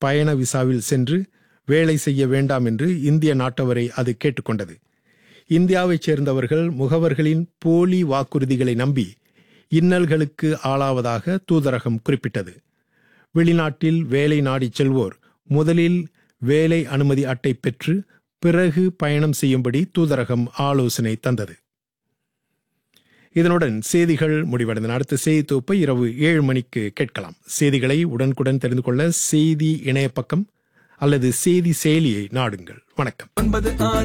பயண விசாவில் சென்று வேலை செய்ய வேண்டாம் என்று இந்திய நாட்டவரை அது கேட்டுக்கொண்டது இந்தியாவைச் சேர்ந்தவர்கள் முகவர்களின் போலி வாக்குறுதிகளை நம்பி இன்னல்களுக்கு ஆளாவதாக தூதரகம் குறிப்பிட்டது வெளிநாட்டில் வேலை நாடிச் செல்வோர் முதலில் வேலை அனுமதி அட்டை பெற்று பிறகு பயணம் செய்யும்படி தூதரகம் ஆலோசனை தந்தது இதனுடன் செய்திகள் முடிவடைந்தன அடுத்த செய்தி தொகுப்பை இரவு ஏழு மணிக்கு கேட்கலாம் செய்திகளை உடனுக்குடன் தெரிந்து கொள்ள செய்தி இணைய பக்கம் அல்லது செய்தி செயலியை நாடுங்கள் வணக்கம் ஒன்பது ஆறு